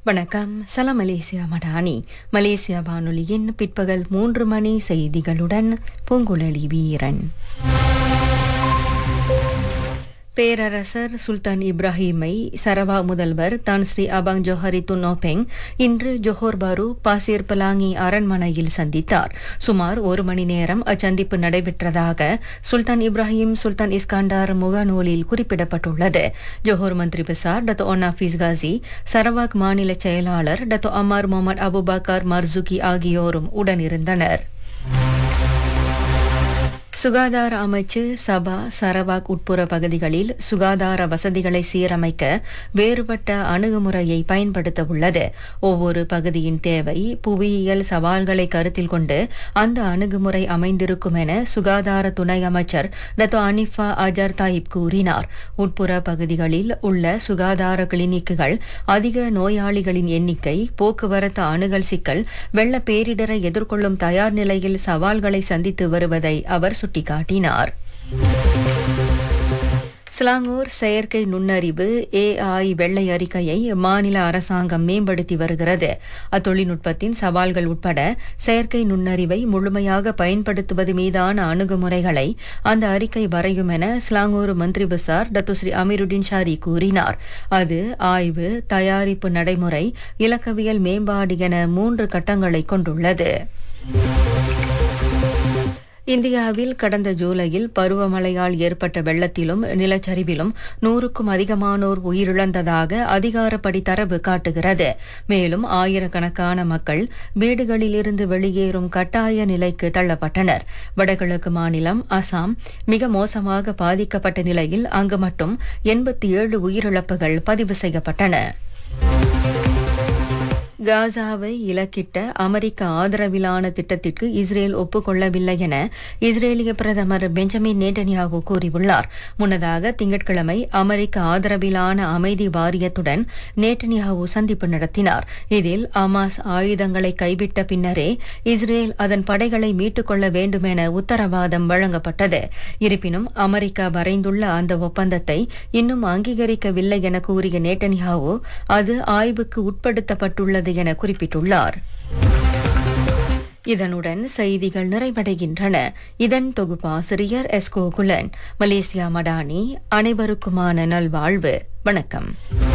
வணக்கம் சலாம் Malaysia Madani Malaysia வானொலியின் பிற்பகல் மூன்று மணி செய்திகளுடன் பூங்குழலி வீரன் பேரரசர் சுல்தான் இப்ராஹிமை சரவா முதல்வர் தான் ஸ்ரீ அபாங் ஜோஹரி துன்னோபெங் இன்று ஜொஹோர் பாரு பாசிர் பலாங்கி அரண்மனையில் சந்தித்தார் சுமார் ஒரு மணி நேரம் அச்சந்திப்பு நடைபெற்றதாக சுல்தான் இப்ராஹிம் சுல்தான் இஸ்காண்டார் முகநூலில் குறிப்பிடப்பட்டுள்ளது ஜொஹோர் மந்திரி பிசார் டத்தோ ஒன்னாஃபீஸ் காசி சரவாக் மாநில செயலாளர் Dato Amar Muhammad Abubakar Marzuki ஆகியோரும் உடனிருந்தனர் சுகாதார அமைச்சு சபா சரவாக் உட்புற பகுதிகளில் சுகாதார வசதிகளை சீரமைக்க வேறுபட்ட அணுகுமுறையை பயன்படுத்த உள்ளது ஒவ்வொரு பகுதியின் தேவை புவியியல் சவால்களை கருத்தில் கொண்டு அந்த அணுகுமுறை அமைந்திருக்கும் என சுகாதார துணை அமைச்சர் டத்தோ அனிஃபா அஜர் தாயிப் கூறினார் உட்புற பகுதிகளில் உள்ள சுகாதார கிளினிக்குகள் அதிக நோயாளிகளின் எண்ணிக்கை போக்குவரத்து அணுகல் சிக்கல் வெள்ள பேரிடரை எதிர்கொள்ளும் தயார் நிலையில் சவால்களை சந்தித்து வருவதை அவர் சுட்டிக்காட்டினார் சிலாங்கூர் செயற்கை நுண்ணறிவு ஏஐ வெள்ளை அறிக்கையை மாநில அரசாங்கம் மேம்படுத்தி வருகிறது அத்தொழில்நுட்பத்தின் சவால்கள் உட்பட செயற்கை நுண்ணறிவை முழுமையாக பயன்படுத்துவது மீதான அணுகுமுறைகளை அந்த அறிக்கை வரையும் என சிலாங்கூர் மந்திரி பசார் டத்துஸ்ரீ அமீருddin ஷாரி கூறினார் அது ஆய்வு தயாரிப்பு நடைமுறை இலக்கவியல் மேம்பாடு என மூன்று கட்டங்களை கொண்டுள்ளது இந்தியாவில் கடந்த ஜூலையில் பருவமழையால் ஏற்பட்ட வெள்ளத்திலும் நிலச்சரிவிலும் நூறுக்கும் அதிகமானோர் உயிரிழந்ததாக அதிகாரப்படி தரவு காட்டுகிறது மேலும் ஆயிரக்கணக்கான மக்கள் வீடுகளிலிருந்து வெளியேறும் கட்டாய நிலைக்கு தள்ளப்பட்டனர் வடகிழக்கு மாநிலம் அசாம் மிக மோசமாக பாதிக்கப்பட்ட நிலையில் அங்கு மட்டும் எண்பத்தி ஏழு உயிரிழப்புகள் பதிவு செய்யப்பட்டன காசாவை இலக்கிட்ட அமெரிக்க ஆதரவிலான திட்டத்திற்கு இஸ்ரேல் ஒப்புக்கொள்ளவில்லை என இஸ்ரேலிய பிரதமர் பெஞ்சமின் நேட்டன்யாகு கூறியுள்ளார் முன்னதாக திங்கட்கிழமை அமெரிக்க ஆதரவிலான அமைதி வாரியத்துடன் நேட்டன்யாகு சந்திப்பு நடத்தினார் இதில் அமாஸ் ஆயுதங்களை கைவிட்ட பின்னரே இஸ்ரேல் அதன் படைகளை மீட்டுக் கொள்ள வேண்டும் என உத்தரவாதம் வழங்கப்பட்டது இருப்பினும் அமெரிக்கா வரைந்துள்ள அந்த ஒப்பந்தத்தை இன்னும் அங்கீகரிக்கவில்லை என கூறிய நேட்டன்யாகு அது ஆய்வுக்கு உட்படுத்தப்பட்டுள்ளது என குறிப்பிட்டுள்ளார் இதனுடன் செய்திகள் நிறைவடைகின்றன இதன் தொகுப்பாசிரியர் எஸ்கோ குலன் மலேசியா மடானி அனைவருக்குமான நல்வாழ்வு வணக்கம்